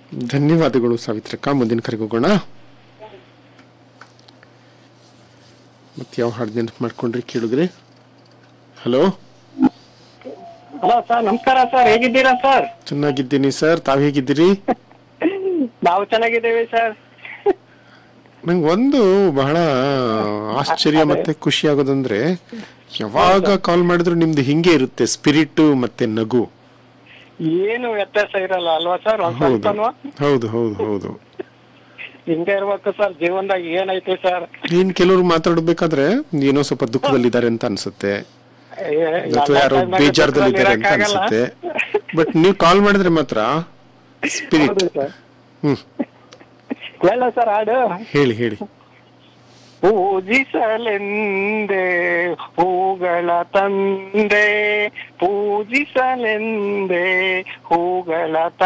ಧನ್ಯವಾದಗಳು ಸಾವಿತ್ರಕ್ಕ ಮುಂದಿನ ಕರೆಗೆ ಹೋಗೋಣ ಮತ್ತೆ ಯಾವ ಹಾಡು ನೆನಪು ಮಾಡ್ಕೊಂಡ್ರಿ ಕೇಳಿದ್ರಿ ಹಲೋ ಹಲೋ ಸರ್ ನಮಸ್ಕಾರ ಸರ್ ಹೇಗಿದ್ದೀರಾ ಸರ್ ಚೆನ್ನಾಗಿದ್ದೀನಿ ಸರ್ ತಾವ್ ಹೇಗಿದ್ದೀರಿ ನಾವು ಚೆನ್ನಾಗಿದ್ದೀವಿ ಸರ್ ನಂಗೆ ಒಂದು ಬಹಳ ಆಶ್ಚರ್ಯ ಮತ್ತೆ ಖುಷಿ ಆಗೋದಂದ್ರೆ ಯಾವಾಗ ಕಾಲ್ ಮಾಡಿದ್ರು ನಿಮ್ದು ಹಿಂಗೆ ಇರುತ್ತೆ ಸ್ಪಿರಿಟ್ ಮತ್ತೆ ನಗು ಏನು ವ್ಯತ್ಯಾಸ ಇರಲ್ಲ ಅಲ್ವಾ ಸರ್ ಒಂದ್ ಹೌದು ಸ್ವಲ್ಪನೂ ಹೌದು ಹೌದು ಹೌದು ಹಿಂಗೆ ಇರ್ಬೇಕು ಸರ್ ಜೀವನದಾಗ ಏನೈತಿ ಸರ್ ಇನ್ ಕೆಲವರು ಮಾತಾಡ್ಬೇಕಾದ್ರೆ ಏನೋ ಸ್ವಲ್ಪ ದುಃಖದಲ್ಲಿದ್ದಾರೆ ಅಂತ ಅನ್ಸುತ್ತೆ ಅಥವಾ ಯಾರೋ ಬೇಜಾರದಲ್ಲಿದ್ದಾರೆ ಅಂತ ಅನ್ಸುತ್ತೆ ಬಟ್ ನೀವು ಕಾಲ್ ಮಾಡಿದ್ರೆ ಮಾತ್ರ ಸ್ಪಿರಿಟ್ ಹ್ಮ್ ಹೇಳ ಸರ್ ಹಾಡು ಹೇಳಿ ಹೇಳಿ ಪೂಜಿಸಲೆಂದೆ ಹೂಗಳ ತಂದೆ ಪೂಜಿಸಲೆಂದೆ ಹೂಗಳ